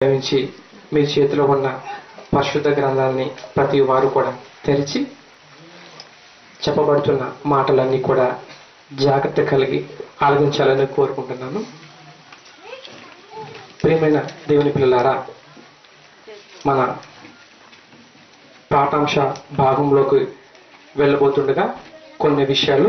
భావించి మీ చేతిలో ఉన్న పరిశుద్ధ గ్రంథాలని ప్రతి వారు కూడా తెరిచి చెప్పబడుతున్న మాటలన్నీ కూడా జాగ్రత్త కలిగి ఆలోచించాలని కోరుకుంటున్నాను ప్రియమైన దేవుని పిల్లలారా మన పాఠాంశ భాగంలోకి వెళ్ళబోతుండగా కొన్ని విషయాలు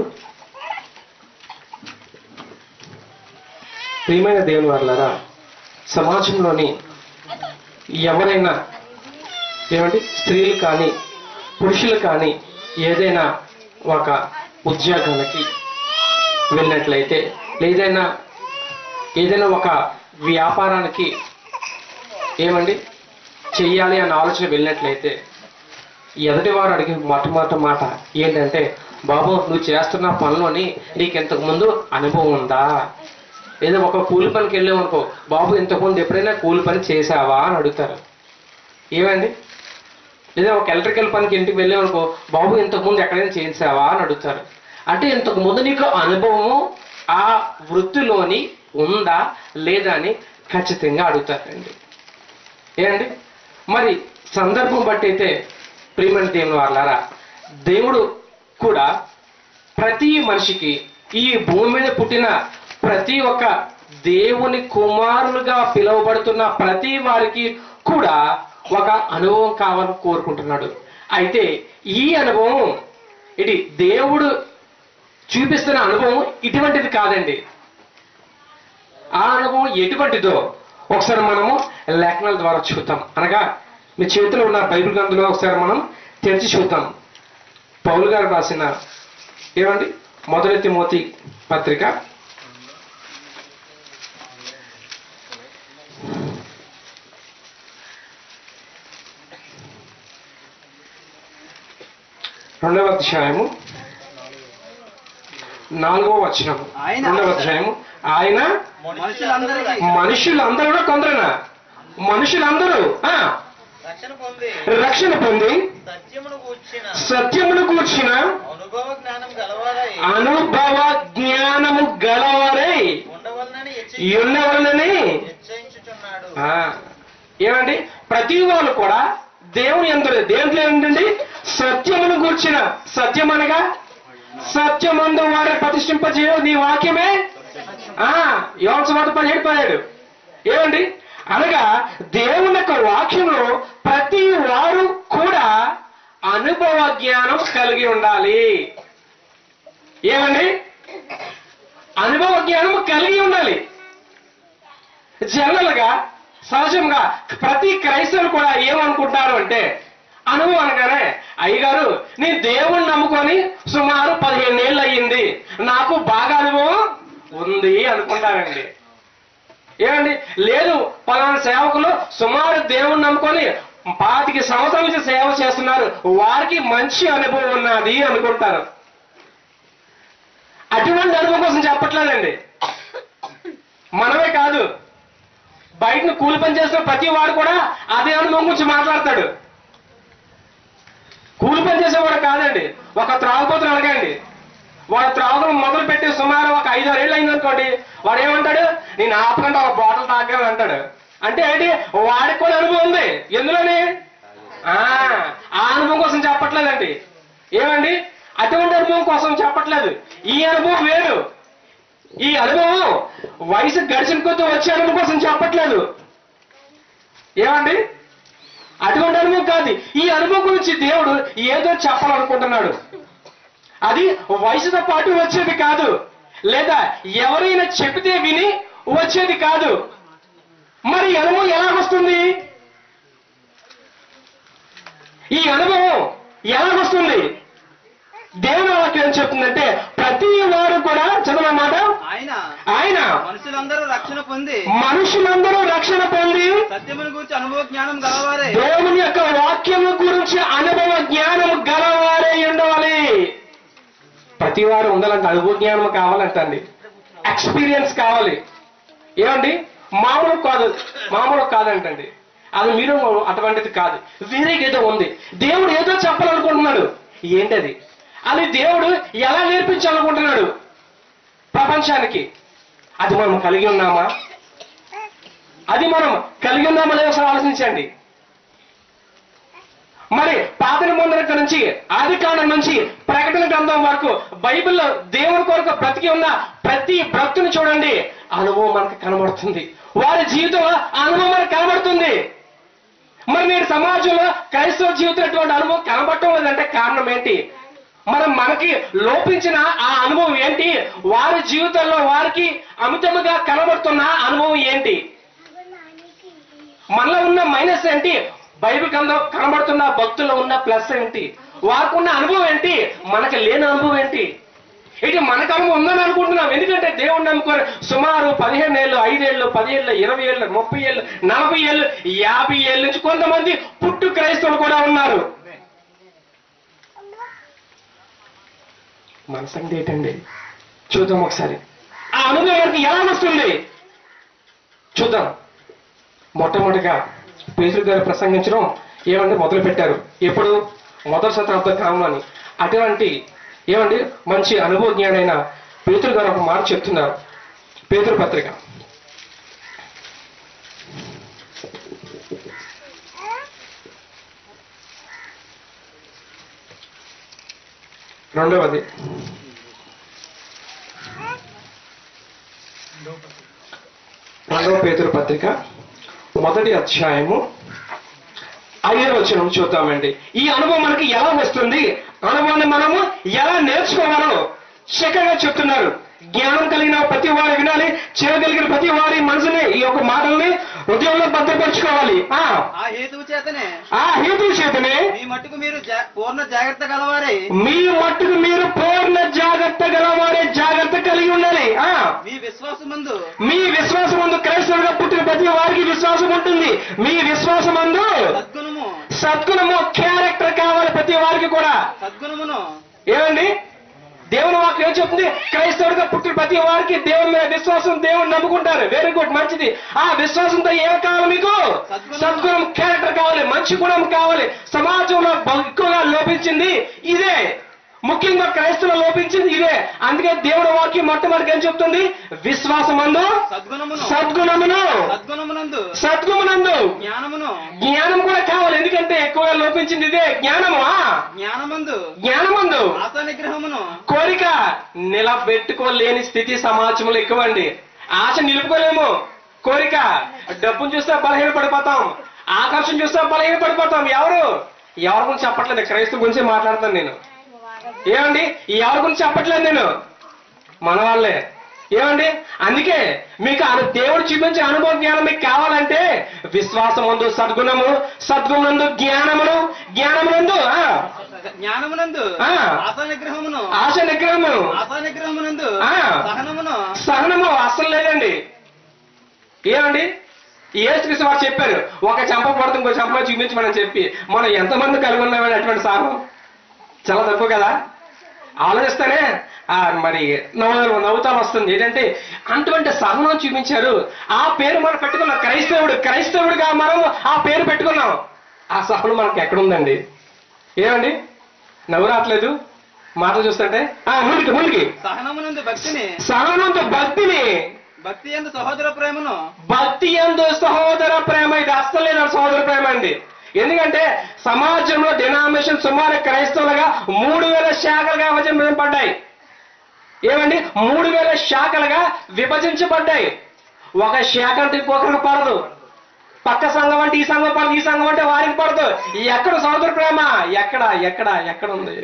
ప్రియమైన దేవుని వాళ్ళారా సమాజంలోని ఎవరైనా ఏమంటే స్త్రీలు కానీ పురుషులు కానీ ఏదైనా ఒక ఉద్యోగానికి వెళ్ళినట్లయితే ఏదైనా ఏదైనా ఒక వ్యాపారానికి ఏమండి చెయ్యాలి అన్న ఆలోచన వెళ్ళినట్లయితే ఎదుటి వారు అడిగే మొట్టమొదటి మాట ఏంటంటే బాబు నువ్వు చేస్తున్న పనిలోని నీకు ఇంతకు ముందు అనుభవం ఉందా ఏదో ఒక కూలి పనికి వెళ్ళావు అనుకో బాబు ఇంతకుముందు ఎప్పుడైనా కూలి పని చేసావా అని అడుగుతారు ఏమండి లేదా ఒక ఎలక్ట్రికల్ పనికి ఇంటికి వెళ్ళావు అనుకో బాబు ఇంతకుముందు ఎక్కడైనా చేసావా అని అడుగుతారు అంటే ఇంతకు ముందు నీకు అనుభవము ఆ వృత్తిలోని ఉందా లేదా అని ఖచ్చితంగా అడుగుతారండి ఏమండి మరి సందర్భం బట్టి అయితే ప్రియమైన దేవుని వాళ్ళారా దేవుడు కూడా ప్రతి మనిషికి ఈ భూమి మీద పుట్టిన ప్రతి ఒక్క దేవుని కుమారులుగా పిలువబడుతున్న ప్రతి వారికి కూడా ఒక అనుభవం కావాలని కోరుకుంటున్నాడు అయితే ఈ అనుభవం ఇది దేవుడు చూపిస్తున్న అనుభవం ఇటువంటిది కాదండి ఆ అనుభవం ఎటువంటిదో ఒకసారి మనము లేఖనాల ద్వారా చూద్దాం అనగా మీ చేతిలో ఉన్న బైబిల్ గ్రంథంలో ఒకసారి మనం తెరిచి చూద్దాం పౌలు గారు రాసిన ఏమండి మొదటి తిమోతి పత్రిక రెండవ అధ్యాయము నాలుగవ వచనము ఆయన- రెండవ అధ్యాయము ఆయన మనుషులందరికీ మనుషులందరూ కూడా కొందరనా మనుషులందరూ ఆ, రక్షణ పొంది రక్షణ పొంది సత్యమును కూర్చిన సత్యమును కూర్చిన అనుభవ జ్ఞానం గలవారై అనుభవ జ్ఞానము గలవారై ఉండవలనని హెచ్చి- ఉన్నవలనని హెచ్చరించుచున్నాడు ఆ, ఏమండి ప్రతి వాళ్ళు కూడా దేవుని అందరు దేవుని ఏంటండి సత్యమును కూర్చిన సత్యం అనగా సత్యమందు వారి ప్రతిష్ఠింపజేయ నీ వాక్యమే ఆ యోగ పదిహేడు పదిహేడు ఏమండి అనగా దేవుని యొక్క వాక్యంలో ప్రతి వారు కూడా అనుభవ జ్ఞానం కలిగి ఉండాలి ఏమండి అనుభవ జ్ఞానం కలిగి ఉండాలి జనరల్ గా సహజంగా ప్రతి క్రైస్తవులు కూడా ఏమనుకుంటారు అంటే అనుభవం అనగానే అయ్యగారు నీ దేవుణ్ణి నమ్ముకొని సుమారు పదిహేను ఏళ్ళు అయ్యింది నాకు బాగా అనుభవం ఉంది అనుకుంటారండి ఏమండి లేదు పలానా సేవకులు సుమారు దేవుణ్ణి నమ్ముకొని పాతికి సంవత్సరాల నుంచి సేవ చేస్తున్నారు వారికి మంచి అనుభవం ఉన్నది అనుకుంటారు అటువంటి అనుభవం కోసం చెప్పట్లేదండి మనమే కాదు బయటను కూలి పని చేసిన ప్రతి వాడు కూడా అదే అనుభవం గురించి మాట్లాడతాడు కూలి పని చేసేవాడు కాదండి ఒక త్రాగుపోతుని అడగండి వాడు త్రాగడం మొదలు పెట్టి సుమారు ఒక ఐదారు ఏళ్ళు అయింది అనుకోండి వాడు ఏమంటాడు నేను ఆపకుండా ఒక బాటిల్ తాగాను అంటాడు అంటే ఏంటి వాడికి కూడా అనుభవం ఉంది ఎందులోని ఆ ఆ అనుభవం కోసం చెప్పట్లేదండి ఏమండి అటువంటి అనుభవం కోసం చెప్పట్లేదు ఈ అనుభవం వేరు ఈ అనుభవం వయసు గడిచిన కొద్దీ వచ్చే అనుభవం కోసం చెప్పట్లేదు ఏమండి అటువంటి అనుభవం కాదు ఈ అనుభవం గురించి దేవుడు ఏదో చెప్పాలనుకుంటున్నాడు అది వయసుతో పాటు వచ్చేది కాదు లేదా ఎవరైనా చెబితే విని వచ్చేది కాదు మరి ఈ అనుభవం ఎలా వస్తుంది ఈ అనుభవం ఎలా వస్తుంది దేవుని వాక్యం ఏం చెప్తుందంటే ప్రతి వారు కూడా చదవమాట ఆయన ఆయన మనుషులందరూ రక్షణ పొంది మనుషులందరూ రక్షణ పొంది సత్యమును గురించి అనుభవ జ్ఞానం గలవారే దేవుని యొక్క వాక్యము గురించి అనుభవ జ్ఞానం గలవారే ఉండాలి ప్రతి వారు ఉండాలంటే అనుభవ జ్ఞానం కావాలంటండి ఎక్స్పీరియన్స్ కావాలి ఏమండి మామూలు కాదు మామూలు కాదంటండి అది మీరు అటువంటిది కాదు వేరే ఏదో ఉంది దేవుడు ఏదో చెప్పాలనుకుంటున్నాడు ఏంటది అది దేవుడు ఎలా నేర్పించాలనుకుంటున్నాడు ప్రపంచానికి అది మనం కలిగి ఉన్నామా అది మనం కలిగి ఉన్నామో లేదో ఒకసారి ఆలోచించండి మరి పాత నిబంధన నుంచి ఆది కాండం నుంచి ప్రకటన గ్రంథం వరకు బైబిల్లో దేవుని కొరకు బ్రతికి ఉన్న ప్రతి భక్తుని చూడండి అనుభవం మనకు కనబడుతుంది వారి జీవితం అనుభవం మనకు కనబడుతుంది మరి నేడు సమాజంలో క్రైస్తవ జీవితం ఎటువంటి అనుభవం కనబడటం లేదంటే కారణం ఏంటి మరి మనకి లోపించిన ఆ అనుభవం ఏంటి వారి జీవితంలో వారికి అమితముగా కనబడుతున్న అనుభవం ఏంటి మనలో ఉన్న మైనస్ ఏంటి బైబిల్ గ్రంథం కనబడుతున్న భక్తుల్లో ఉన్న ప్లస్ ఏంటి వారికి ఉన్న అనుభవం ఏంటి మనకి లేని అనుభవం ఏంటి ఇది మనకు అనుభవం ఉందని అనుకుంటున్నాం ఎందుకంటే దేవుణ్ణి నమ్ముకొని సుమారు పదిహేను ఏళ్ళు ఐదేళ్ళు పదిహేళ్ళు ఇరవై ఏళ్ళు ముప్పై ఏళ్ళు నలభై ఏళ్ళు యాభై ఏళ్ళ నుంచి కొంతమంది పుట్టు క్రైస్తవులు కూడా ఉన్నారు మన సంగతి ఏంటండి చూద్దాం ఒకసారి ఆ అనుభవం మనకి ఎలా వస్తుంది చూద్దాం మొట్టమొదటిగా పేతురు గారు ప్రసంగించడం ఏమంటే మొదలు పెట్టారు ఎప్పుడు మొదటి శతాబ్ద కాలంలోని అటువంటి ఏమండి మంచి అనుభవజ్ఞానైన పేతురు గారు ఒక మాట చెప్తున్నారు పేతురు పత్రిక రెండవది రెండవ పేతురు పత్రిక మొదటి అధ్యాయము ఐదో వచనం చూద్దామండి ఈ అనుభవం మనకి ఎలా వస్తుంది అనుభవాన్ని మనము ఎలా నేర్చుకోవాలో చక్కగా చెప్తున్నారు జ్ఞానం కలిగిన ప్రతి వారి వినాలి చేయగలిగిన ప్రతి వారి మనసుని ఈ యొక్క మాటల్ని హృదయంలో భద్రపరచుకోవాలి ఆ ఆ హేతువు చేతనే ఆ హేతు చేతనే మీ మట్టుకు మీరు జా- పూర్ణ జాగ్రత్త గలవారై మీ మట్టుకు మీరు పూర్ణ జాగ్రత్త గలవారే జాగ్రత్త కలిగి ఉండాలి ఆ మీ విశ్వాసమందు మీ విశ్వాసం ముందు క్రైస్తవులుగా పుట్టిన ప్రతి వారికి విశ్వాసం ఉంటుంది మీ విశ్వాసం ముందు సద్గుణము సద్గుణము క్యారెక్టర్ కావాలి ప్రతి వారికి కూడా సద్గుణమును ఏమండి దేవుని వాక్యం ఏం చెప్తుంది క్రైస్తవుడిగా పుట్టిన ప్రతి వారికి దేవుని మీద విశ్వాసం దేవుని నమ్ముకుంటారు వెరీ గుడ్ మంచిది ఆ విశ్వాసంతో ఏం కావాలి మీకు సద్గుణం. సద్గుణం క్యారెక్టర్ కావాలి మంచి గుణం కావాలి సమాజంలో బ- ఎక్కువగా లోపించింది ఇదే ముఖ్యంగా క్రైస్తవులు లోపించింది ఇదే అందుకే దేవుడి వాక్యం మొట్టమొదటి ఏం చెప్తుంది విశ్వాసమందు సద్గుణమును సద్గుణమును సద్గుణమునందు సద్గుణమునందు జ్ఞానమును జ్ఞానం కూడా కావాలి ఎందుకంటే ఎక్కువగా లోపించింది ఇదే జ్ఞానము ఆ జ్ఞానమందు జ్ఞానమందు ఆశా నిగ్రహమును కోరిక నిలబెట్టుకోలేని స్థితి సమాజంలో ఎక్కువండి ఆశ నిలుపుకోలేము కోరిక డబ్బును చూస్తే బలహీన పడిపోతాం ఆకర్షణ చూస్తే బలహీన పడిపోతాం ఎవరు ఎవరి గురించి చెప్పట్లేదు క్రైస్తవ గురించి మాట్లాడతాను నేను ఏమండి ఎవరి గురించి చెప్పట్లేదు నేను మన వాళ్ళే ఏమండి అందుకే మీకు అను- దేవుడు చూపించే అనుభవ జ్ఞానం మీకు కావాలంటే విశ్వాసం ముందు సద్గుణము సద్గుణందు జ్ఞానమును జ్ఞానమునందు ఆ, జ్ఞానమునందు ఆ. ఆశా నిగ్రహమును ఆశ నిగ్రహము ఆశా నిగ్రహమునందు ఆ. సహనమును సహనము అస్సలు లేదండి ఏమండి ఏసుక్రీస్తు వారు చెప్పారు ఒక చెంప పడుతుంది ఇంకో చెంప చూపించమని చెప్పి మనం ఎంతమంది కలిగి ఉన్నామని అటువంటి సహనం చాలా తక్కువ కదా ఆలోచిస్తేనే ఆ మరి నవ్వు నవ్వుతాను వస్తుంది ఏంటంటే అటువంటి సహనం చూపించారు ఆ పేరు మనం పెట్టుకున్నాం క్రైస్తవుడు క్రైస్తవుడిగా మనం ఆ పేరు పెట్టుకున్నాం ఆ సహనం మనకి ఎక్కడుందండి ఏమండి నవ్వు రావట్లేదు మాటలు చూస్తుంటే ఆ ముందుకి ముందుకి సహనమునందు భక్తిని సహనంతో భక్తిని భక్తి ఎందు సహోదర ప్రేమను భక్తి ఎందు సహోదర ప్రేమ ఇది అస్సలు లేదు సహోదర ప్రేమ అండి ఎందుకంటే సమాజంలో డినామినేషన్ సుమారు క్రైస్తవులుగా మూడు వేల శాఖలుగా విభజింపబడ్డాయి ఏమండి మూడు వేల శాఖలుగా విభజించబడ్డాయి ఒక శాఖ అంటే ఇంకొకరికి పడదు పక్క సంఘం అంటే ఈ సంఘం పడదు ఈ సంఘం అంటే వారికి పడదు ఎక్కడ సహోదర ప్రేమ ఎక్కడ ఎక్కడ ఎక్కడ ఉంది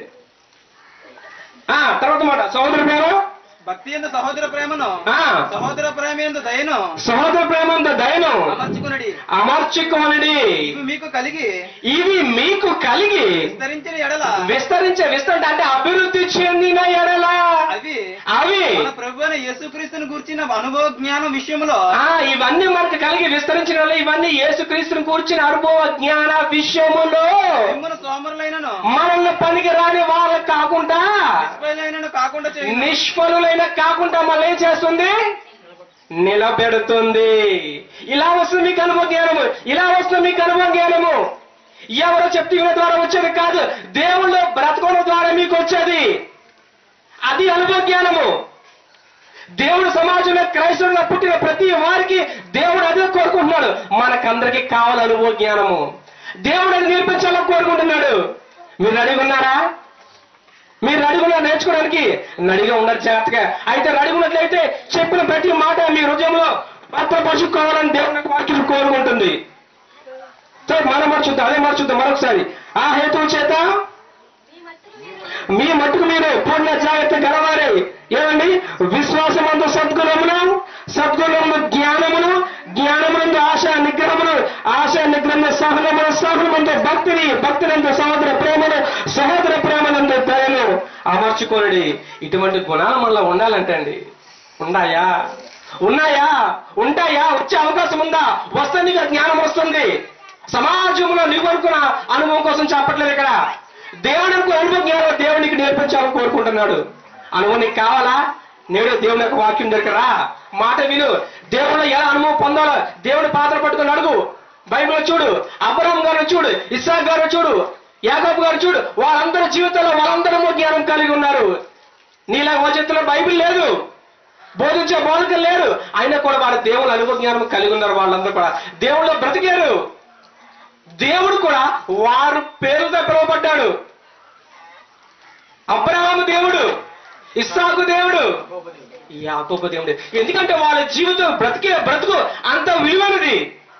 ఆ తర్వాత మాట సహోదర ప్రేమ భక్తి ఎందు సహోదర ప్రేమను ఆ సహోదర ప్రేమ ఎందు దయను సహోదర ప్రేమ ఉంది దయను అమర్చుకునడి అమర్చుకోనడి ఇవి మీకు కలిగి ఇవి మీకు కలిగి విస్తరించిన ఎడల విస్తరించే విస్తరించ అంటే అభివృద్ధి చెందిన ఎడల అవి అవి మన ప్రభు అయిన యేసుక్రీస్తుని గురించిన అనుభవ జ్ఞానం విషయంలో ఆ ఇవన్నీ మనకు కలిగి విస్తరించిన ఎడల ఇవన్నీ యేసుక్రీస్తుని కూర్చిన అనుభవ జ్ఞాన విషయములో మిమ్మల్ని సోమరులైనను మనల్ని పనికి రాని వాళ్ళకి కాకుండా నిష్ఫలైనను కాకుండా చేయును. నిష్ఫలులైన కాకుండా మళ్ళీ ఏం చేస్తుంది నిలబెడుతుంది ఇలా వస్తుంది మీకు అనుభవ జ్ఞానము ఇలా వస్తుంది మీకు అనుభవ జ్ఞానము ఎవరో చెప్తే ద్వారా వచ్చేది కాదు దేవుళ్ళు బ్రతకడం ద్వారా మీకు వచ్చేది అది అనుభవ జ్ఞానము దేవుడు సమాజంలో క్రైస్తవులుగా పుట్టిన ప్రతి వారికి దేవుడు అదే కోరుకుంటున్నాడు మనకందరికి కావాలి అనుభవ జ్ఞానము దేవుడు అది నేర్పించాలని కోరుకుంటున్నాడు మీరు రెడీగా ఉన్నారా మీరు రెడీగా నేర్చుకోవడానికి రెడీగా ఉన్నారు జాగ్రత్తగా అయితే రెడీగా ఉన్నట్లయితే చెప్పిన ప్రతి మాట మీ హృదయంలో భద్రపరుచుకోవాలని దేవుని వాక్యం కోరుకుంటుంది సరే మనం మర్చుద్దాం అదే మర్చుద్దాం మరొకసారి ఆ హేతువు చేత మీ మట్టుకు మీరు పూర్ణ జాగ్రత్త గలవారే ఏమండి విశ్వాసమందు సద్గుణమును సద్గుణమును జ్ఞానమును జ్ఞానమునందు ఆశ నిగ్రహమును ఆశ నిగ్రహము సహనమును సహనమందు భక్తిని భక్తినందు సహోదర ప్రేమను సహోదర ప్రేమనందు దయను అమర్చుకోనడి ఇటువంటి గుణాలు మళ్ళా ఉండాలంటండి ఉన్నాయా ఉన్నాయా ఉంటాయా వచ్చే అవకాశం ఉందా వస్తే నీకు ఆ జ్ఞానం వస్తుంది సమాజంలో నీకు అనుకున్న అనుభవం కోసం చెప్పట్లేదు ఇక్కడ దేవుని అనుకున్న అనుభవం జ్ఞానం దేవునికి నేర్పించాలని కోరుకుంటున్నాడు అనుభవం నీకు కావాలా నేడు దేవుని యొక్క వాక్యం దగ్గర మాట విను దేవుడు ఎలా అనుభవం పొందాలో దేవుని పాత్ర పట్టుకుని అడుగు బైబిల్ చూడు అబ్రహం గారు చూడు ఇస్సాక్ గారు చూడు యాకబ్ గారు చూడు వాళ్ళందరి జీవితంలో వాళ్ళందరూ జ్ఞానం కలిగి ఉన్నారు నీలా చేతిలో బైబిల్ లేదు బోధించే బోధకులు లేరు అయినా కూడా వారు దేవుని అనుభవ జ్ఞానం కలిగి ఉన్నారు వాళ్ళందరూ కూడా దేవుళ్ళు బ్రతికారు దేవుడు కూడా వారు పేరుతో పిలువబడ్డాడు అబ్రహాము దేవుడు ఇస్సాకు దేవుడు యాకోబు దేవుడు ఎందుకంటే వాళ్ళ జీవితం బ్రతికే బ్రతుకు అంత విలువైనది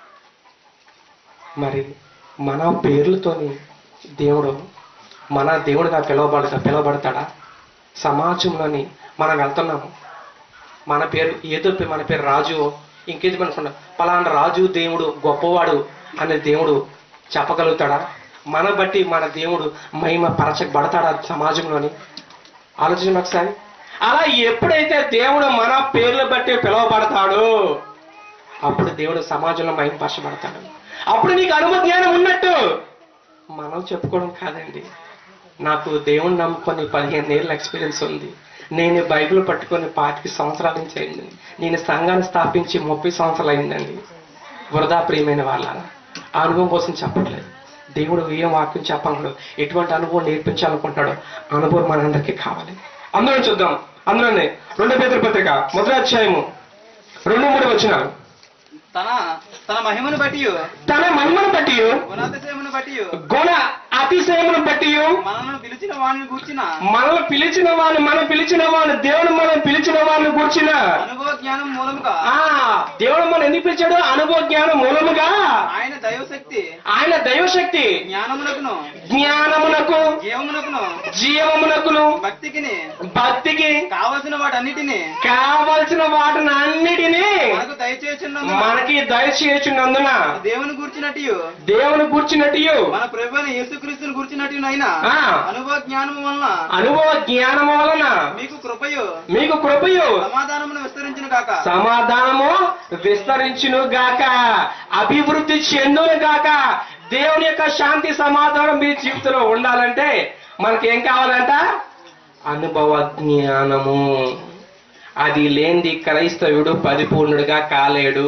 మరి మన పేర్లతోని దేవుడు మన దేవుడుగా పిలువబడతా పిలువబడతాడా సమాజంలోని మనం వెళ్తున్నాము మన పేరు ఏదో పే- మన పేరు రాజు ఇంకేది అనుకున్నా పలానా రాజు దేవుడు గొప్పవాడు అనే దేవుడు చెప్పగలుగుతాడా మన బట్టి మన దేవుడు మహిమ పరచబడతాడా సమాజంలోని ఆలోచించండి ఒకసారి అలా ఎప్పుడైతే దేవుడు మన పేర్లు బట్టి పిలువబడతాడో అప్పుడు దేవుడు సమాజంలో మహిమ పరచబడతాడు అప్పుడు నీకు అనుభవ జ్ఞానం ఉన్నట్టు మనం చెప్పుకోవడం కాదండి నాకు దేవుని నమ్ముకొని పదిహేను ఏళ్ళ ఎక్స్పీరియన్స్ ఉంది నేను బైబిల్ పట్టుకొని పాతిక సంవత్సరాల నుంచి అయింది నేను సంఘాన్ని స్థాపించి ముప్పై సంవత్సరాలు అయిందండి వృధా ప్రియమైన వాళ్ళ ఆ అనుభవం కోసం చెప్పట్లేదు దేవుడు ఏం వాక్యం చెప్పగలడు ఎటువంటి అనుభవం నేర్పించాలనుకుంటాడో ఆ అనుభవం మనందరికీ కావాలి అందులో చూద్దాం అందులోనే రెండో పేదల పత్రిక మొదటి అధ్యాయము రెండు మూడు వచ్చినారు తన తన మహిమను బట్టి తన మహిమను బట్టి గుణాతిశయమును బట్టి గుణ అతిశయమును బట్టి మనల్ని పిలిచిన వాడిని కూర్చిన మనల్ని పిలిచిన వాడిని మనం పిలిచిన వాడిని దేవుడు మనం పిలిచిన వాడిని కూర్చిన అనుభవ జ్ఞానం మూలముగా ఆ దేవుడు మనం ఎందుకు పిలిచాడు అనుభవ జ్ఞానం మూలముగా ఆయన దైవశక్తి ఆయన దైవశక్తి జ్ఞానమునకును జ్ఞానమునకు జీవమునకును జీవమునకును భక్తికిని భక్తికి కావలసిన వాటన్నిటిని కావలసిన వాటిని అన్నిటినీ మనకు దయచేస్తున్నందున మనకి దయచేయుచున్నందున దేవుని కూర్చున్నట్టు దేవుని కూర్చున్నట్టు మన ప్రభు అయిన యేసుక్రీస్తుని కూర్చున్నట్టునైనా ఆ. అనుభవ జ్ఞానము వలన అనుభవ జ్ఞానము వలన మీకు కృపయు మీకు కృపయు సమాధానమును విస్తరించిన కాక సమాధానము విస్తరించును గాక అభివృద్ధి చెందును గాక దేవుని యొక్క శాంతి సమాధానం మీ జీవితంలో ఉండాలంటే మనకి ఏం కావాలంట అనుభవ జ్ఞానము అది లేనిది క్రైస్తవుడు పరిపూర్ణుడిగా కాలేడు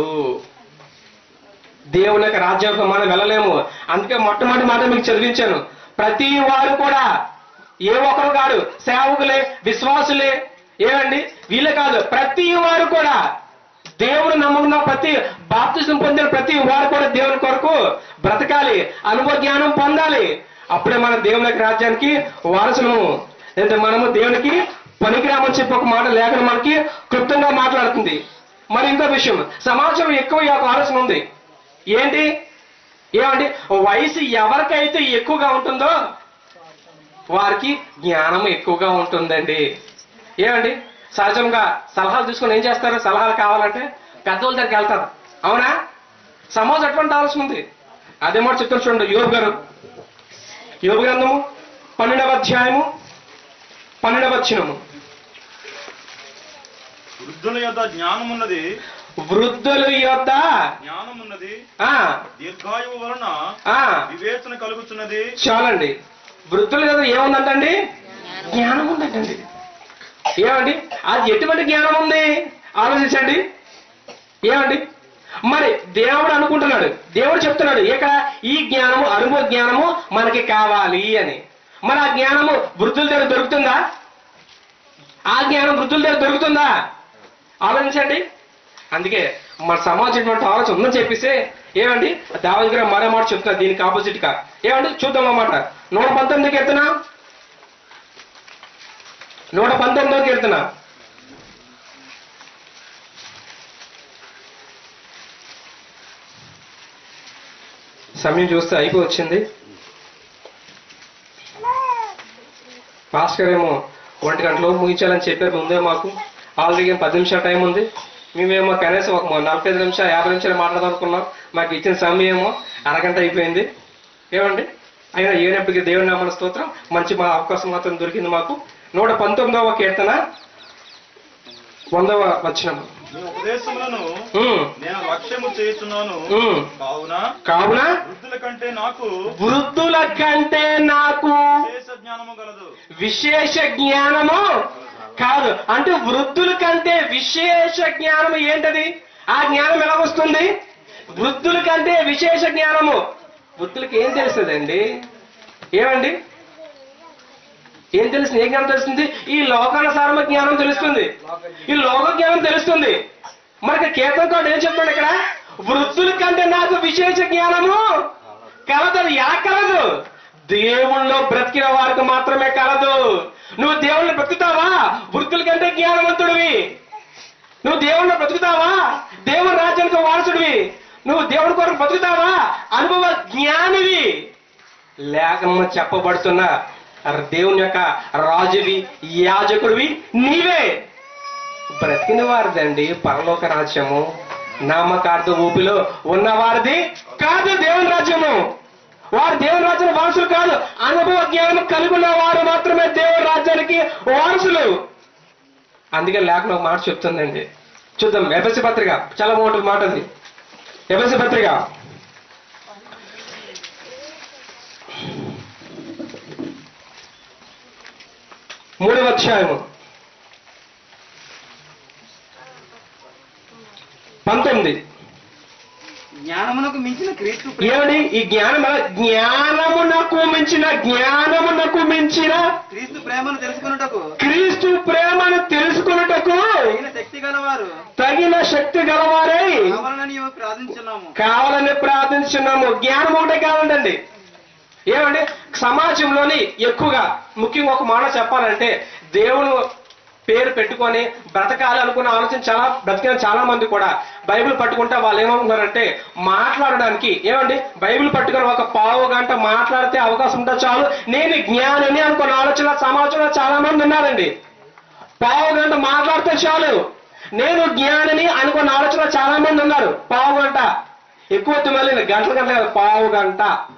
దేవుని యొక్క రాజ్యంలో మనం వెళ్ళలేము అందుకే మొట్టమొదటి మాట మీకు చదివించాను ప్రతి వారు కూడా ఏ ఒక్కరు కాదు సేవకులే విశ్వాసులే ఏమండి వీళ్ళే కాదు ప్రతి వారు కూడా దేవుడు నమ్ముకున్న ప్రతి బాప్తిజం పొందిన ప్రతి వారు కూడా దేవుని కొరకు బ్రతకాలి అనుభవ జ్ఞానం పొందాలి అప్పుడే మన దేవుని యొక్క రాజ్యానికి వారసులము లేదా మనము దేవునికి పనికిరామని చెప్పి ఒక మాట లేఖను మనకి క్లుప్తంగా మాట్లాడుతుంది మరి ఇంకో విషయం సమాజం ఎక్కువ ఈ యొక్క ఆలోచన ఉంది ఏంటి ఏమండి వయసు ఎవరికైతే ఎక్కువగా ఉంటుందో వారికి జ్ఞానం ఎక్కువగా ఉంటుందండి ఏమండి సహజంగా సలహాలు తీసుకొని ఏం చేస్తారు సలహాలు కావాలంటే పెద్దోళ్ళ దగ్గరికి వెళ్తారు అవునా సమాజం ఎటువంటి ఆలోచన ఉంది అదే మాట చెప్తారు చూడండి యోగ గారు యోగ గ్రంథము పన్నెండవ అధ్యాయము పన్నెండవ వచ్చినము వృద్ధుల యొక్క జ్ఞానమున్నది వృద్ధుల యొక్క జ్ఞానమున్నది ఆ, దీర్ఘాయువు వలన ఆ, వివేచన కలుగుతున్నది చాలండి వృద్ధుల దగ్గర ఏముందంటండి జ్ఞానం ఉందంటండి ఏమండి అది ఎటువంటి జ్ఞానం ఉంది ఆలోచించండి ఏమండి మరి దేవుడు అనుకుంటున్నాడు దేవుడు చెప్తున్నాడు ఇక ఈ జ్ఞానము అనుభవ జ్ఞానము మనకి కావాలి అని మరి ఆ జ్ఞానము వృద్ధుల దగ్గర దొరుకుతుందా ఆ జ్ఞానం వృద్ధుల దగ్గర దొరుకుతుందా ఆలోచించండి అందుకే మన సమాజం ఇటువంటి ఆలోచన ఉందని చెప్పేసి ఏమండి దావతి గారు మరో మాట చెప్తున్నా దీనికి ఆపోజిట్ గా ఏమండి చూద్దాం అన్నమాట నూట పంతొమ్మిదికి ఎత్తున్నా నూట పంతొమ్మిదికి ఎత్తున్నా సమయం చూస్తే అయిపోయి వచ్చింది భాస్కర్ ఏమో ఒంటి గంటలో ముగించాలని చెప్పారు ముందే మాకు ఆల్రెడీ పది నిమిషాల టైం ఉంది మేమేమో కనీసం ఒక నలభై ఐదు నిమిషాలు యాభై నిమిషాలు మాట్లాడదాం అనుకున్నాం మాకు ఇచ్చిన సమయం ఏమో అరగంట అయిపోయింది ఏమండి అయినా ఏనప్పటికీ దేవుని నామన స్తోత్రం మంచి మా అవకాశం మాత్రం దొరికింది మాకు నూట పంతొమ్మిదవ కీర్తన వందవ వచనం నీ ఉపదేశములను ఉమ్, నేను లక్ష్యము చేస్తున్నాను ఉమ్. కావున కావున వృద్ధుల కంటే నాకు వృద్ధుల కంటే నాకు విశేష జ్ఞానము గలదు విశేష జ్ఞానము కాదు అంటే వృద్ధుల కంటే విశేష జ్ఞానం ఏంటది ఆ జ్ఞానం ఎలా వస్తుంది వృద్ధుల కంటే విశేష జ్ఞానము వృద్ధులకి ఏం తెలుస్తుందండి ఏమండి ఏం తెలుస్తుంది ఏ జ్ఞానం తెలుస్తుంది ఈ లోకానుసారమ జ్ఞానం తెలుస్తుంది ఈ లోక జ్ఞానం తెలుస్తుంది మనకి కీర్తనకోడు ఏం చెప్తాడు ఇక్కడ వృద్ధుల కంటే నాకు విశేష జ్ఞానము కలదు అది ఎలా కలదు దేవుళ్ళలో బ్రతికిన వారికి మాత్రమే కలదు నువ్వు దేవుణ్ణి బ్రతుకుతావా వృద్ధుల కంటే జ్ఞానవంతుడివి నువ్వు దేవుణ్ణి బ్రతుకుతావా దేవుని రాజ్యానికి వారసుడివి నువ్వు దేవుడి కొరకు బ్రతుకుతావా అనుభవ జ్ఞానివి లేఖనంలో చెప్పబడుతున్న దేవుని యొక్క రాజువి యాజకుడివి నీవే బ్రతికిన వారిదండి పరలోక రాజ్యము నామకార్థ ఊపిలో ఉన్నవారిది కాదు దేవుని రాజ్యము వారు దేవుని రాజ్యం వారసులు కాదు అనుభవ జ్ఞానం కలిగి ఉన్న వారు మాత్రమే దేవుని రాజ్యానికి వారసులు అందుకే లేఖనం ఒక మాట చెప్తుందండి చూద్దాం ఎఫ్ఎస్సి పత్రిక చాలా బాగుంటుంది మాట అది ఎఫ్ఎస్సి పత్రిక మూడవ అధ్యాయము పంతొమ్మిది జ్ఞానమునకు మించిన క్రీస్తు ప్రేమ ఏమని ఈ జ్ఞానం ఎలా? జ్ఞానమునకు మించిన జ్ఞానమునకు మించిన క్రీస్తు ప్రేమను తెలుసుకున్నటకు క్రీస్తు ప్రేమను తెలుసుకున్నటకు తగిన శక్తి గలవారు తగిన శక్తి గలవారై కావాలని ప్రార్థించున్నాము కావాలని ప్రార్థించున్నాము జ్ఞానం ఒకటే కావాలండి ఏమండి సమాజంలోని ఎక్కువగా ముఖ్యంగా ఒక మాట చెప్పాలంటే దేవుడు పేరు పెట్టుకొని బ్రతకాలి అనుకున్న ఆలోచన చాలా బ్రతికిన చాలా మంది కూడా బైబిల్ పట్టుకుంటే వాళ్ళు ఏమనుకున్నారంటే మాట్లాడడానికి ఏమండి బైబిల్ పట్టుకొని ఒక పావు గంట మాట్లాడితే అవకాశం ఉంటే చాలు నేను జ్ఞానిని అనుకున్న ఆలోచన సమాజంలో చాలా మంది ఉన్నారండి పావు గంట మాట్లాడితే చాలు నేను జ్ఞానిని అనుకున్న ఆలోచన చాలా మంది ఉన్నారు పావు గంట ఎక్కువ వద్దు మళ్ళీ గంటల గంట కాదు, పావు గంట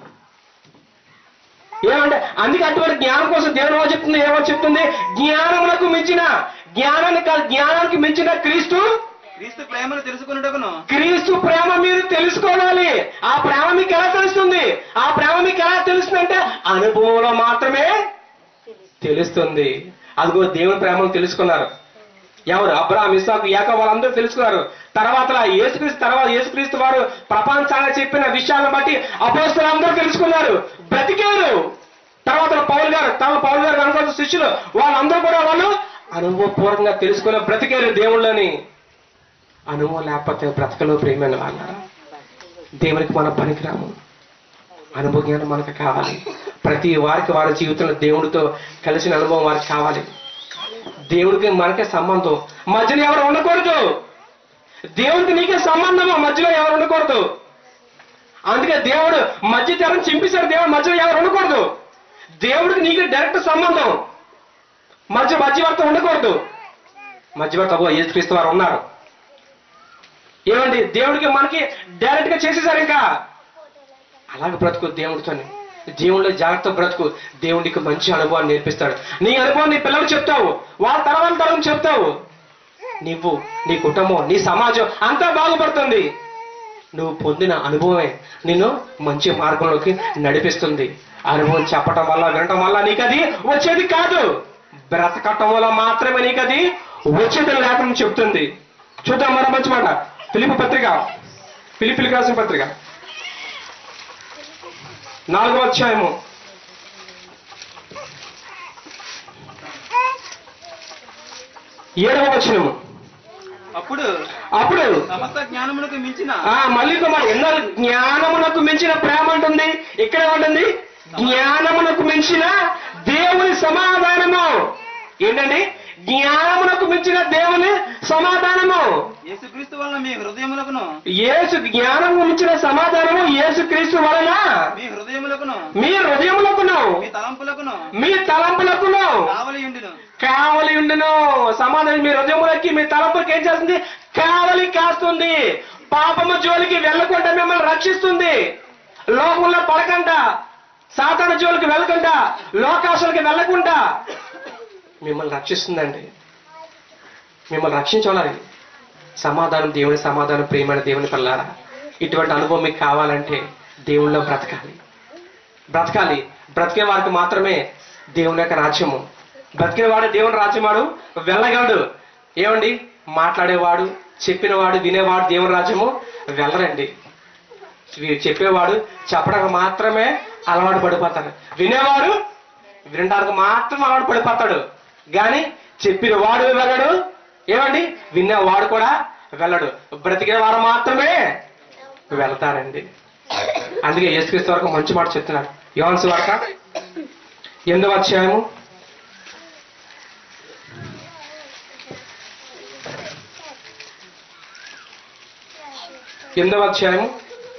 ఏమంటే అందుకే అటువంటి జ్ఞానం కోసం దేవుని ఏమో చెప్తుంది ఏమో చెప్తుంది జ్ఞానములకు మించిన జ్ఞానాన్ని కాదు జ్ఞానానికి మించిన క్రీస్తు క్రీస్తు ప్రేమను తెలుసుకున్నటకును క్రీస్తు ప్రేమ మీరు తెలుసుకోవాలి ఆ ప్రేమ మీకు ఎలా తెలుస్తుంది ఆ ప్రేమ మీకు ఎలా తెలుస్తుంది అంటే అనుభవంలో మాత్రమే తెలుస్తుంది అదిగో దేవుని ప్రేమను తెలుసుకున్నారు ఎవరు అబ్రాహం ఇసాకు యాక వాళ్ళందరూ తెలుసుకున్నారు తర్వాత యేసుక్రీస్తు తర్వాత యేసుక్రీస్తు వారు ప్రపంచాన్ని చెప్పిన విషయాలను బట్టి అపోస్తులు అందరూ తెలుసుకున్నారు బ్రతికారు తర్వాత పౌల్ గారు తర్వాత పౌల్ గారు అనుకోవాల్సిన శిష్యులు వాళ్ళందరూ కూడా వాళ్ళు అనుభవపూర్వకంగా తెలుసుకుని బ్రతికారు దేవుళ్ళని అనుభవం లేకపోతే బ్రతకలో ప్రేమైన వాళ్ళ దేవునికి మన పనికిరాము అనుభవ జ్ఞానం మనకు కావాలి ప్రతి వారికి వారి జీవితంలో దేవుడితో కలిసిన అనుభవం వారికి కావాలి దేవుడికి మనకే సంబంధం మధ్యలో ఎవరు ఉండకూడదు దేవుడికి నీకే సంబంధము మధ్యలో ఎవరు ఉండకూడదు అందుకే దేవుడు మధ్య తెరం చింపేశాడు దేవుడు మధ్యలో ఎవరు ఉండకూడదు దేవుడికి నీకు డైరెక్ట్ సంబంధం మధ్య మధ్యవర్త ఉండకూడదు మధ్యవర్త అబ్బో యేసుక్రీస్తు వారు ఉన్నారు ఏమండి దేవుడికి మనకి డైరెక్ట్ గా చేసేసారు ఇంకా అలాగే బ్రతుకు దేవుడితోని దేవుళ్ళో జాగ్రత్త బ్రతుకు దేవుడికి మంచి అనుభవాన్ని నేర్పిస్తాడు నీ అనుభవం నీ పిల్లలు చెప్తావు వాళ్ళ తర్వాత తరం చెప్తావు నువ్వు నీ కుటుంబం నీ సమాజం అంతా బాగుపడుతుంది నువ్వు పొందిన అనుభవమే నిన్ను మంచి మార్గంలోకి నడిపిస్తుంది అనుభవం చెప్పటం వల్ల వినటం వల్ల నీకు అది వచ్చేది కాదు బ్రతకటం వల్ల మాత్రమే నీకు అది వచ్చేది లేకుండా చెప్తుంది చూద్దాం మరో మంచి మాట పిలుపు పత్రిక పిలిపిలికి రాసిన పత్రిక నాలుగో అధ్యాయము ఏడవ వచనము అప్పుడు అప్పుడు సమస్త జ్ఞానమునకు మించిన ఆ మళ్ళీ ఇంకో మాట ఎన్నారు జ్ఞానమునకు మించిన ప్రేమ ఉంటుంది ఇక్కడ ఏమంటుంది జ్ఞానమునకు మించిన దేవుని సమాధానము ఏంటండి జ్ఞానమునకు మించిన దేవుని సమాధానము యేసుక్రీస్తు వలన మీ హృదయములకును యేసు జ్ఞానము మించిన సమాధానము యేసు క్రీస్తు వలన మీ హృదయములకును మీ హృదయములకును మీ తలంపులకును మీ తలంపులకును కావలి ఉండును కావలి ఉండును సమాధానం మీ హృదయములకి మీ తలంపులకి ఏం చేస్తుంది కావలి కాస్తుంది పాపము జోలికి వెళ్ళకుండా మిమ్మల్ని రక్షిస్తుంది లోకంలో పడకుండా సాతాన జోలికి వెళ్ళకుండా లోకాసులకి వెళ్ళకుండా మిమ్మల్ని రక్షిస్తుందండి మిమ్మల్ని రక్షించాలి సమాధానం దేవుని సమాధానం ప్రేమైన దేవుని పల్లారా ఇటువంటి అనుభవం మీకు కావాలంటే దేవుళ్ళో బ్రతకాలి బ్రతకాలి బ్రతికే వారికి మాత్రమే దేవుని యొక్క రాజ్యము బ్రతికేవాడు దేవుని రాజ్యమాడు వెళ్ళగలడు ఏమండి మాట్లాడేవాడు చెప్పినవాడు వినేవాడు దేవుని రాజ్యము వెళ్ళరండి వీ- చెప్పేవాడు చెప్పడానికి మాత్రమే అలవాటు పడిపోతాడు వినేవాడు వినడానికి మాత్రం అలవాటు పడిపోతాడు కానీ చెప్పిన వాడు వెళ్ళడు ఏమండి వినేవాడు కూడా వెళ్ళడు బ్రతికే వారు మాత్రమే వెళ్తారండి అందుకే యేసుక్రీస్తు వరకు మంచి మాట చెప్తున్నాడు యోన్స్ వార్త ఎందుకు అధ్యాయము ఎనిమిదవ అధ్యాయము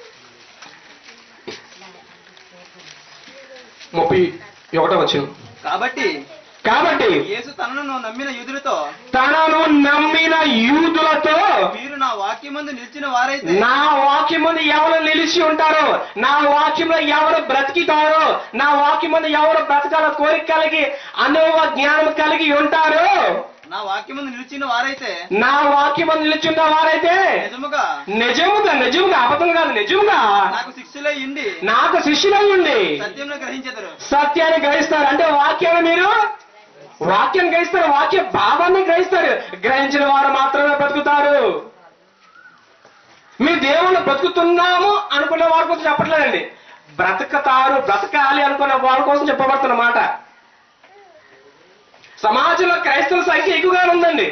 ముప్పై ఒకటో వచ్చిన కాబట్టి కాబట్టి యేసు తనను నమ్మిన యూదులతో తనను నమ్మిన యూదులతో మీరు నా వాక్యమందు నిలిచిన వారైతే నా వాక్యమును ఎవరు నిలిచి ఉంటారో నా వాక్యంలో ఎవరు బ్రతికితారో నా వాక్యమును ఎవరు బ్రతకాల కోరిక కలిగి అనుభవ జ్ఞానం కలిగి ఉంటారో నా వాక్యమందు నిలిచిన వారైతే నా వాక్యమును నిలిచున్న వారైతే నిజముగా నిజముగా నిజముగా అబద్ధం కాదు నిజముగా నాకు శిక్షలై ఉండి నాకు శిష్యులై ఉండి సత్యంలో గ్రహించెదరు సత్యాన్ని గ్రహిస్తారు అంటే వాక్యాన్ని మీరు వాక్యం గ్రహిస్తారు వాక్య భావాన్ని గ్రహిస్తారు గ్రహించిన వారు మాత్రమే బ్రతుకుతారు మీ దేవుళ్ళు బ్రతుకుతున్నాము అనుకునే వారి కోసం చెప్పట్లేదండి బ్రతకతారు బ్రతకాలి అనుకున్న వారి కోసం చెప్పబడుతున్న మాట సమాజంలో క్రైస్తవుల సంఖ్య ఎక్కువగా ఉందండి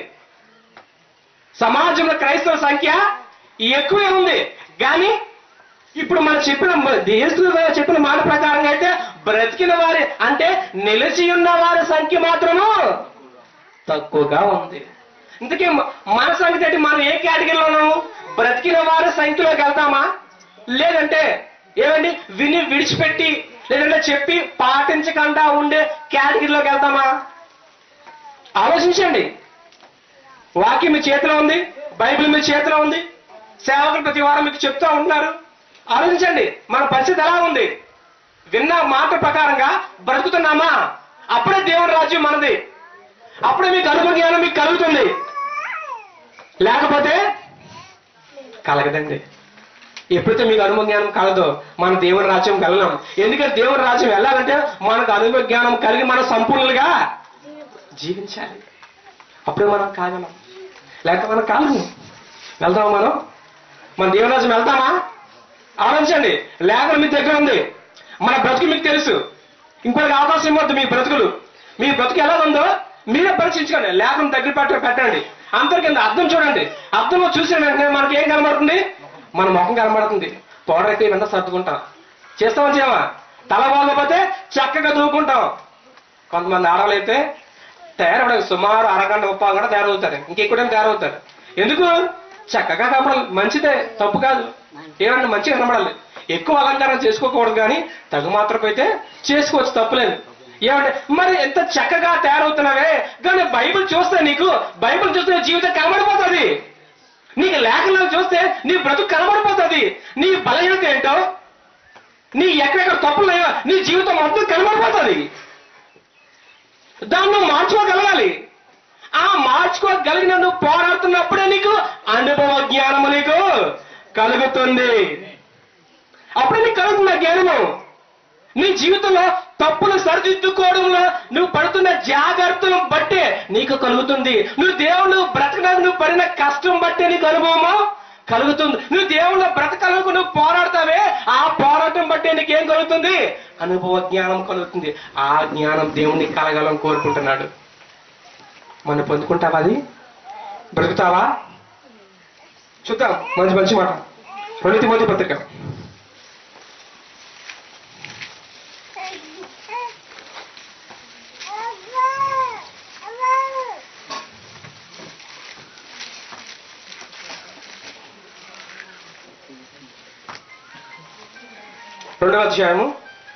సమాజంలో క్రైస్తవుల సంఖ్య ఎక్కువే ఉంది కానీ ఇప్పుడు మనం చెప్పిన దేశంలో చెప్పిన మాట ప్రకారంగా అయితే బ్రతికిన వారి అంటే నిలిచి ఉన్న వారి సంఖ్య మాత్రము తక్కువగా ఉంది ఇంతకీ మ- మన సంగతి ఏంటి మనం ఏ కేటగిరీలో ఉన్నాము బ్రతికిన వారి సంఖ్యలోకి వెళ్తామా లేదంటే ఏమండి విని విడిచిపెట్టి లేదంటే చెప్పి పాటించకుండా ఉండే కేటగిరీలోకి వెళ్తామా ఆలోచించండి వాక్యం మీ చేతిలో ఉంది బైబిల్ మీ చేతిలో ఉంది సేవకులు ప్రతి వారం మీకు చెప్తూ ఉంటున్నారు ఆలోచించండి మన పరిస్థితి ఎలా ఉంది విన్న మాట ప్రకారంగా బ్రతుకుతున్నామా అప్పుడే దేవుని రాజ్యం మనది అప్పుడే మీకు అనుభవ జ్ఞానం మీకు కలుగుతుంది లేకపోతే కలగదండి ఎప్పుడైతే మీకు అనుభవ జ్ఞానం కలదో మన దేవుని రాజ్యం వెళ్ళలేం ఎందుకంటే దేవుని రాజ్యం వెళ్ళాలంటే మనకు అనుభవ జ్ఞానం కలిగి మనం సంపూర్ణులుగా జీవించాలి అప్పుడే మనం కాగలం లేక మనం కాగలం వెళ్దామా మనం మన దేవరాజు వెళ్తామా ఆలోచించండి లేఖనం మీ దగ్గర ఉంది మన బ్రతుకు మీకు తెలుసు ఇంకొకరికి అవకాశం ఇవ్వద్దు మీ బ్రతుకులు మీ బ్రతుకు ఎలా ఉందో మీరే పరీక్షించుకోండి లేఖనం దగ్గర పెట్ట పెట్టండి అంతర్ కింద అర్థం చూడండి అర్థంలో చూసిన వెంటనే మనకి ఏం కనబడుతుంది మన ముఖం కనబడుతుంది పౌడర్ అయితే వెంట సర్దుకుంటాం చేస్తామా చేయమా తల బాగోపోతే చక్కగా దూకుంటాం కొంతమంది ఆడవాళ్ళు అయితే తయారవడానికి సుమారు అరగంట ముప్పై గంట తయారవుతారు ఇంకెక్కువ తయారవుతారు ఎందుకు చక్కగా కనబడాలి మంచిదే తప్పు కాదు ఏమన్నా మంచిగా కనబడాలి ఎక్కువ అలంకారం చేసుకోకూడదు కానీ తగు మాత్రం అయితే చేసుకోవచ్చు తప్పులేదు ఏమంటే మరి ఎంత చక్కగా తయారవుతున్నావే కానీ బైబిల్ చూస్తే నీకు బైబిల్ చూస్తే నీ జీవితం కనబడిపోతుంది నీకు లేఖనాలు చూస్తే నీ బ్రతుకు కనబడిపోతుంది నీ బలహీనత ఏంటో నీ ఎక్కడెక్కడ తప్పులు ఉన్నాయో నీ జీవితం మొత్తం కనబడిపోతుంది దాన్ని నువ్వు మార్చుకోగలగాలి ఆ మార్చుకోగలిగిన నువ్వు పోరాడుతున్నప్పుడే నీకు అనుభవ జ్ఞానము నీకు కలుగుతుంది అప్పుడే నీకు కలుగుతుంది ఆ జ్ఞానము నీ జీవితంలో తప్పులు సరిదిద్దుకోవడంలో నువ్వు పడుతున్న జాగ్రత్తలను బట్టే నీకు కలుగుతుంది నువ్వు దేవుడు బ్రతకడానికి నువ్వు పడిన కష్టం బట్టే నీకు అనుభవము కలుగుతుంది నువ్వు దేవుళ్ళ బ్రతకాలకు నువ్వు పోరాడతావే ఆ పోరాటం బట్టే నీకేం కలుగుతుంది అనుభవ జ్ఞానం కలుగుతుంది ఆ జ్ఞానం దేవుణ్ణి కలగాలని కోరుకుంటున్నాడు మనం పొందుకుంటావా అది బ్రతుకుతావా చూద్దాం మంచి మంచి మాట రెండు తిమోతి పత్రిక రెండవ అధ్యాయము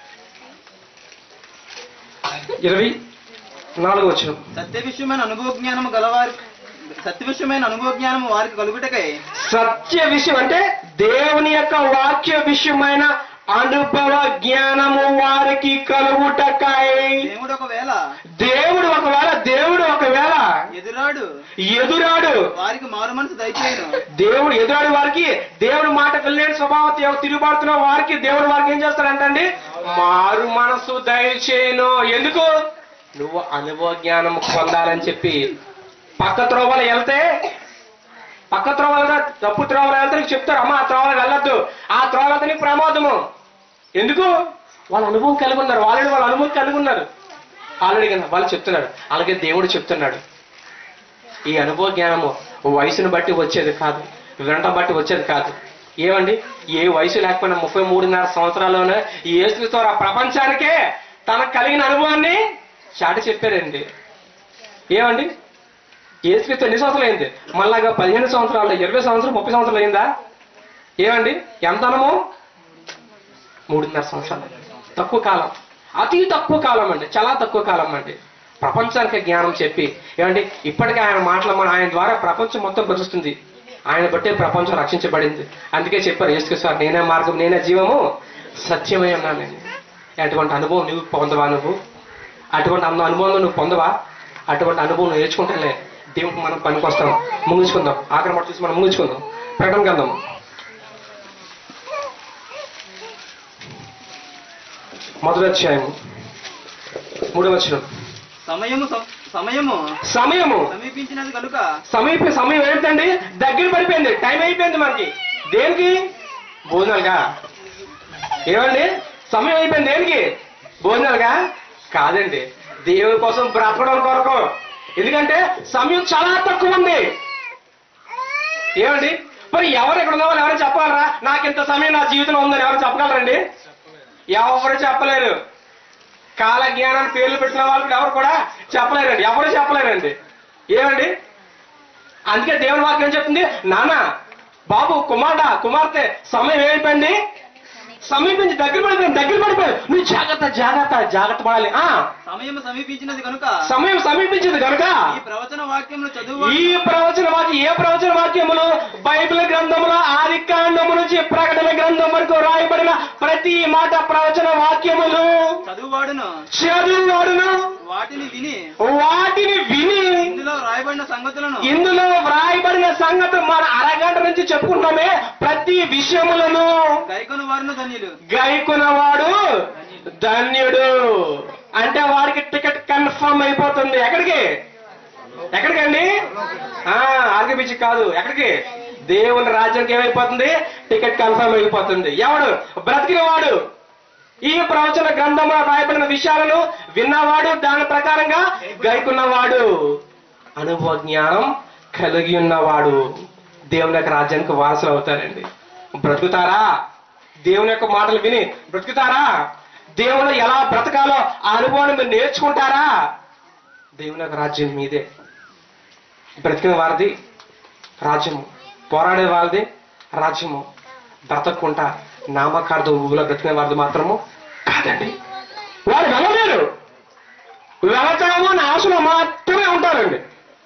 ఇరవై నాలుగు వచ్చిన సత్య విషయమైన అనుభవ జ్ఞానము గలవారి సత్య విషయమైన అనుభవ జ్ఞానము వారికి కలుగుటకై సత్య విషయం అంటే దేవుని యొక్క వాక్య విషయమైన అనుభవ జ్ఞానము వారికి కలుగుటకాయ దేవుడు ఒకవేళ దేవుడు ఒకవేళ దేవుడు ఒకవేళ ఎదురాడు ఎదురాడు వారికి మారు మనసు దయచేయను దేవుడు ఎదురాడు వారికి దేవుడు మాట వెళ్ళలేని స్వభావం తిరుగుబాటుతున్న వారికి దేవుడు వారికి ఏం చేస్తాడంటండి మారు మనసు దయచేయను ఎందుకు నువ్వు అనుభవ జ్ఞానం పొందాలని చెప్పి పక్క త్రోవలు వెళ్తే పక్క త్రోవలు తప్పు త్రోవలు వెళ్తే నీకు చెప్తారు అమ్మ ఆ త్రోవలు వెళ్ళొద్దు ఆ త్రోవ వెళ్తే నీకు ప్రమాదము ఎందుకు వాళ్ళ అనుభవం కలిగి ఉన్నారు ఆల్రెడీ వాళ్ళ అనుభవం కలిగి ఉన్నారు ఆల్రెడీ కదా వాళ్ళు చెప్తున్నాడు అలాగే దేవుడు చెప్తున్నాడు ఈ అనుభవ జ్ఞానము వయసును బట్టి వచ్చేది కాదు వినటం బట్టి వచ్చేది కాదు ఏమండి ఏ వయసు లేకపోయినా ముప్పై మూడున్నర సంవత్సరాల్లోనే ఈ యేసుతో ఆ ప్రపంచానికే తనకు కలిగిన అనుభవాన్ని చాటి చెప్పారండి ఏమండి యేసుక్రీస్తు ఎన్ని సంవత్సరాలు అయింది మళ్ళాగా పదిహేను సంవత్సరాలు ఇరవై సంవత్సరాలు ముప్పై సంవత్సరాలు అయిందా ఏమండి ఎంత అనుభవం మూడున్నర సంవత్సరాలు తక్కువ కాలం అతి తక్కువ కాలం అండి చాలా తక్కువ కాలం అండి ప్రపంచానికి జ్ఞానం చెప్పి ఏమండి ఇప్పటికే ఆయన మాటలు మన ఆయన ద్వారా ప్రపంచం మొత్తం బ్రతుకుతుంది ఆయన బట్టే ప్రపంచం రక్షించబడింది అందుకే చెప్పారు యేసుకు సార్ నేనే మార్గం నేనే జీవము సత్యమే అన్నాను నేను అటువంటి అనుభవం నువ్వు పొందవా నువ్వు అటువంటి అన్న అనుభవం నువ్వు పొందవా అటువంటి అనుభవం నువ్వు నేర్చుకుంటేనే దేవునికి మనం పనికొస్తాం ముగించుకుందాం ఆఖరి మాట చూసి మనం ముగించుకుందాం ప్రకటన గ్రంథం మొదటి అధ్యాయం మూడవ వచనం సమయము సం- సమయము సమయము సమీపించినది కనుక సమీప సమయం ఏంటండి దగ్గర పడిపోయింది టైం అయిపోయింది మనకి దేనికి భోజనాలుగా ఏమండి సమయం అయిపోయింది దేనికి భోజనాలుగా కాదండి దేవుని కోసం బ్రతకడం కొరకు ఎందుకంటే సమయం చాలా తక్కువ ఉంది ఏమండి మరి ఎవరు ఇక్కడ ఉన్న వాళ్ళు ఎవరు చెప్పగలరా నాకు ఇంత సమయం నా జీవితంలో ఉందని ఎవరు చెప్పగలరండి ఎవరు చెప్పలేరు కాల జ్ఞానాన్ని పేర్లు పెట్టిన వాళ్ళు ఎవరు కూడా చెప్పలేరండి ఎవరు చెప్పలేరండి ఏమండి అందుకే దేవుని వాక్యం ఏం చెప్తుంది నాన్న బాబు కుమారుడా కుమార్తె సమయం ఏమైపోయింది సమీపించి దగ్గర పడిపోయింది దగ్గర పడిపోయింది నువ్వు జాగ్రత్త జాగ్రత్త జాగ్రత్త పడాలి ఆ సమయము సమీపించినది కనుక సమయం సమీపించింది కనుక ఈ ప్రవచన వాక్యములు చదువు ఈ ప్రవచన వాక్యం ఏ ప్రవచన వాక్యములు బైబిల్ గ్రంథములో ఆది కాండము నుంచి ప్రకటన గ్రంథం వరకు రాయబడిన ప్రతి మాట ప్రవచన వాక్యములు చదువువాడును చదువువాడును వాటిని విని వాటిని విని ఇందులో రాయబడిన సంగతులను ఇందులో వ్రాయబడిన సంగతి మన అరగంట నుంచి చెప్పుకుంటామే ప్రతి విషయములను గైకొన వారును ధన్యులు గైకునవాడు ధన్యుడు అంటే వాడికి టికెట్ కన్ఫర్మ్ అయిపోతుంది ఎక్కడికి ఎక్కడికండి ఆర్గబీచ్ కాదు ఎక్కడికి దేవుని రాజ్యానికి ఏమైపోతుంది టికెట్ కన్ఫర్మ్ అయిపోతుంది ఎవడు బ్రతికిన వాడు ఈ ప్రవచన గ్రంథంలో రాయబడిన విషయాలను విన్నవాడు దాని ప్రకారంగా గైకున్నవాడు అనుభవ జ్ఞానం కలిగి ఉన్నవాడు దేవుని యొక్క రాజ్యానికి వారసులు అవుతారండి బ్రతుకుతారా దేవుని యొక్క మాటలు విని బ్రతుకుతారా దేవుడు ఎలా బ్రతకాలో ఆ అనుభవాన్ని మీరు నేర్చుకుంటారా దేవుని యొక్క రాజ్యం మీదే బ్రతికిన వారిది రాజ్యము పోరాడే వారిది రాజ్యము బ్రతకుంటా నామకార్థం ఊళ్ళో బ్రతికిన వారిది మాత్రము కాదండి వారు వెళ్ళలేరు వెళతాము అని ఆశలో మాత్రమే ఉంటారండి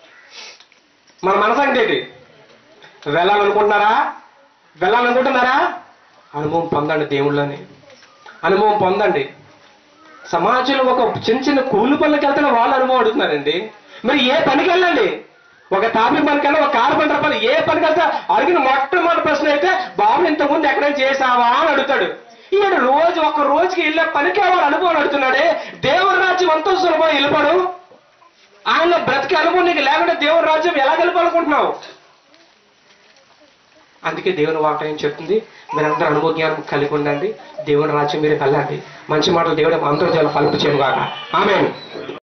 మన మనసంటే ఏంటి వెళ్ళాలనుకుంటున్నారా వెళ్ళాలనుకుంటున్నారా అనుభవం పొందండి దేవుళ్ళని అనుభవం పొందండి సమాజంలో ఒక చిన్న చిన్న కూలి పనులకు వెళ్తున్న వాళ్ళు అనుభవం అడుగుతున్నారండి మరి ఏ పనికి వెళ్ళండి ఒక తాపి పనికి వెళ్ళి ఒక కారు పని పని ఏ పనికి వెళ్తే అడిగిన మొట్టమొదటి ప్రశ్న అయితే బాబు ఇంతకుముందు ఎక్కడైనా చేసావా అని అడుగుతాడు ఈయన రోజు ఒక రోజుకి వెళ్ళే పనికి వాడు అనుభవం అడుగుతున్నాడే దేవుని రాజ్యం అంత సులభం వెళ్ళిపోడు ఆయన బ్రతికి అనుభవం నీకు లేకుంటే దేవుని రాజ్యం ఎలా గెలపాలనుకుంటున్నావు అందుకే దేవుని వాక్యం ఏం చెప్తుంది మీరందరూ అనుభవ జ్ఞానం కలిగి ఉండండి దేవుని రాజ్యం మీరు వెళ్ళండి మంచి మాటలు దేవుడు అందరూ చాలా పలుపు చేయను కాక ఆమె